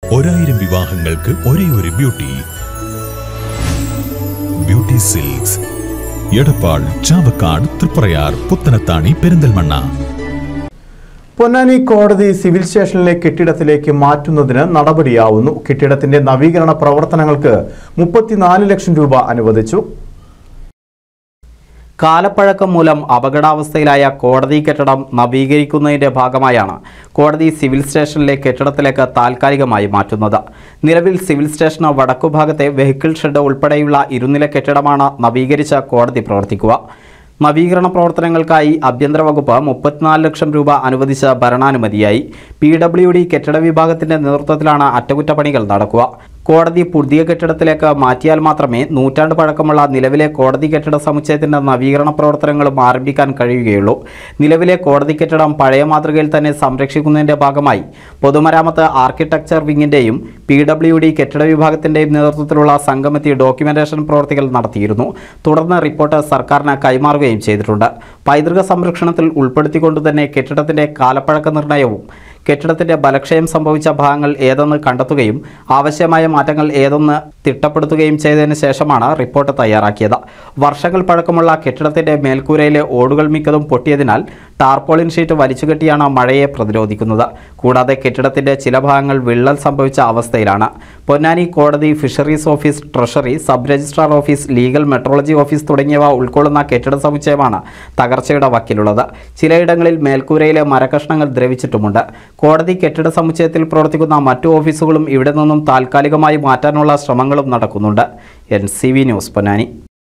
ഒരായിരം വിവാഹങ്ങൾക്ക് ഒരേ ഒരു beauty beauty silks Edappal Chavakkad Triprayar Puthanathani Perinthalmanna Ponnani കോടതി സിവിൽ സ്റ്റേഷനിലെ കെട്ടിടത്തിലേക്ക് മാറ്റുന്നതിന് നടപടിയാവുന്നു കെട്ടിടത്തിന്റെ നവീകരണ പ്രവർത്തനങ്ങൾക്ക് മുപ്പത്തിനാല് ലക്ഷം രൂപ അനുവദിച്ചു കാലപ്പഴക്കം മൂലം അപകടാവസ്ഥയിലായ കോടതി കെട്ടിടം നവീകരിക്കുന്നതിന്റെ ഭാഗമായാണ് കോടതി സിവിൽ സ്റ്റേഷനിലെ കെട്ടിടത്തിലേക്ക് താൽക്കാലികമായി മാറ്റുന്നത് നിലവിൽ സിവിൽ സ്റ്റേഷന് വടക്കുഭാഗത്തെ വെഹിക്കിൾ ഷെഡ് ഉൾപ്പെടെയുള്ള ഇരുനില കെട്ടിടമാണ് നവീകരിച്ച കോടതി പ്രവർത്തിക്കുക നവീകരണ പ്രവർത്തനങ്ങൾക്കായി ആഭ്യന്തര വകുപ്പ് മുപ്പത്തിനാല് ലക്ഷം രൂപ അനുവദിച്ച ഭരണാനുമതിയായി പി ഡബ്ല്യു ഡി കെട്ടിട വിഭാഗത്തിന്റെ നേതൃത്വത്തിലാണ് അറ്റകുറ്റപ്പണികൾ നടക്കുക കോടതി പുതിയ കെട്ടിടത്തിലേക്ക് മാറ്റിയാൽ മാത്രമേ നൂറ്റാണ്ട് പഴക്കമുള്ള നിലവിലെ കോടതി കെട്ടിട സമുച്ചയത്തിന്റെ നവീകരണ പ്രവർത്തനങ്ങളും ആരംഭിക്കാൻ കഴിയുകയുള്ളൂ നിലവിലെ കോടതി കെട്ടിടം പഴയ മാതൃകയിൽ തന്നെ സംരക്ഷിക്കുന്നതിന്റെ ഭാഗമായി പൊതുമരാമത്ത് ആർക്കിടെക്ചർ വിങ്ങിന്റെയും പി ഡബ്ല്യു ഡി കെട്ടിട വിഭാഗത്തിന്റെയും നേതൃത്വത്തിലുള്ള സംഘമെത്തി ഡോക്യുമെന്റേഷൻ പ്രവർത്തികൾ നടത്തിയിരുന്നു തുടർന്ന് റിപ്പോർട്ട് സർക്കാരിന് കൈമാറുകയും ചെയ്തിട്ടുണ്ട് പൈതൃക സംരക്ഷണത്തിൽ ഉൾപ്പെടുത്തിക്കൊണ്ട് തന്നെ കെട്ടിടത്തിന്റെ കാലപ്പഴക്ക നിർണയവും കെട്ടിടത്തിന്റെ ബലക്ഷയം സംഭവിച്ച ഭാഗങ്ങൾ ഏതെന്ന് കണ്ടെത്തുകയും ആവശ്യമായ മാറ്റങ്ങൾ ഏതെന്ന് തിട്ടപ്പെടുത്തുകയും ചെയ്തതിനു ശേഷമാണ് റിപ്പോർട്ട് തയ്യാറാക്കിയത് വർഷങ്ങൾ പഴക്കമുള്ള കെട്ടിടത്തിന്റെ മേൽക്കൂരയിലെ ഓടുകൾ മിക്കതും പൊട്ടിയതിനാൽ ടാർപോളിൻ ഷീറ്റ് വലിച്ചുകെട്ടിയാണ് മഴയെ പ്രതിരോധിക്കുന്നത് കൂടാതെ കെട്ടിടത്തിന്റെ ചില ഭാഗങ്ങൾ വിള്ളൽ സംഭവിച്ച അവസ്ഥയിലാണ് പൊന്നാനി കോടതി fisheries office treasury sub registrar office legal metrology office തുടങ്ങിയവ ഉൾക്കൊള്ളുന്ന കെട്ടിട സമുച്ചയമാണ് തകർച്ചയുടെ വക്കിലുള്ളത് ചിലയിടങ്ങളിൽ മേൽക്കൂരയിലെ മരകഷ്ണങ്ങൾ ദ്രവിച്ചിട്ടുമുണ്ട് കോടതി കെട്ടിട സമുച്ചയത്തിൽ പ്രവർത്തിക്കുന്ന മറ്റു ഓഫീസുകളും ഇവിടെ നിന്നും താൽക്കാലികമായി മാറ്റാനുള്ള ശ്രമങ്ങളും നടക്കുന്നുണ്ട് N C V news Ponnani